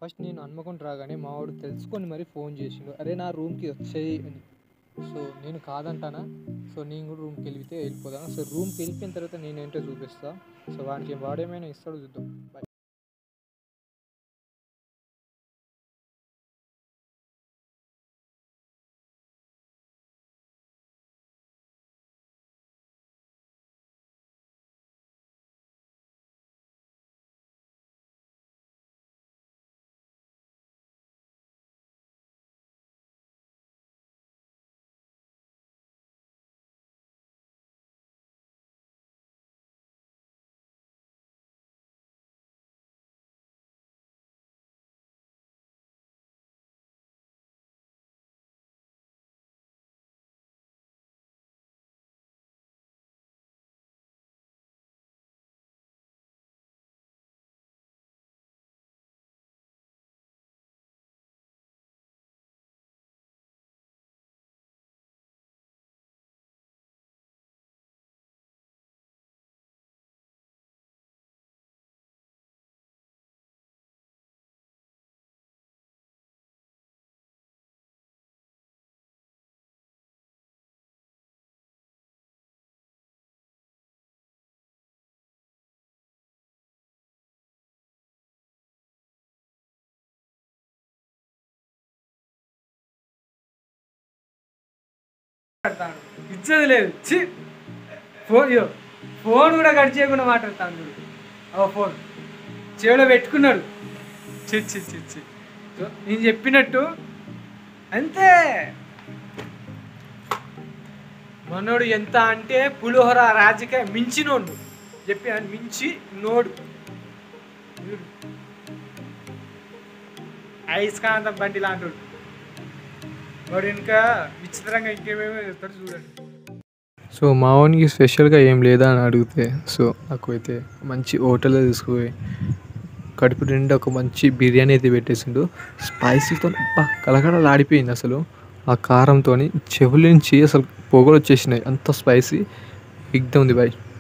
First నేను హన్మకొండ రాగానే మా వాడు తెలుసుకొని మరి ఫోన్ చేసిండు అరే నా రూమ్కి వచ్చేయి అని సో నేను కాదంటానా సో నేను కూడా రూమ్కి వెళ్ళితే వెళ్ళిపోదాం సో రూమ్కి వెళ్ళిపోయిన తర్వాత నేనేంటో చూపిస్తా సో వాడికి వాడేమైనా ఇస్తాడో చూద్దాం బాయ్ మాట్లాడతాడు ఇచ్చేది లేదు చి ఫోన్ ఇయ్యో ఫోన్ కూడా కట్ చేయకుండా మాట్లాడతాను చూడు ఓ ఫోన్ చెవిలో పెట్టుకున్నాడు చి చి చి చి సో, నేను చెప్పినట్టు అంతే మనోడు ఎంత అంటే పులిహోర రాజకీయ మించినోడు చెప్పి ఆయన మించి నోడు చూడు. అయస్కాంతం బండి లాంటి వాడు ఇంకా విచిత్రంగా ఇంకేమేమో చెప్తాడు చూడండి సో మా వానికి స్పెషల్గా ఏం లేదా అని అడిగితే సో నాకు అయితే మంచి హోటల్లో తీసుకుపోయి కడుపు నిండా ఒక మంచి బిర్యానీ అయితే పెట్టేసిండు స్పైసీతో అబ్బా కలకలలాడిపోయింది అసలు ఆ కారంతో చెవుల నుంచి అసలు పొగలు వచ్చేసినాయి అంత స్పైసీ ఎగ్దం ఉంది బాయ్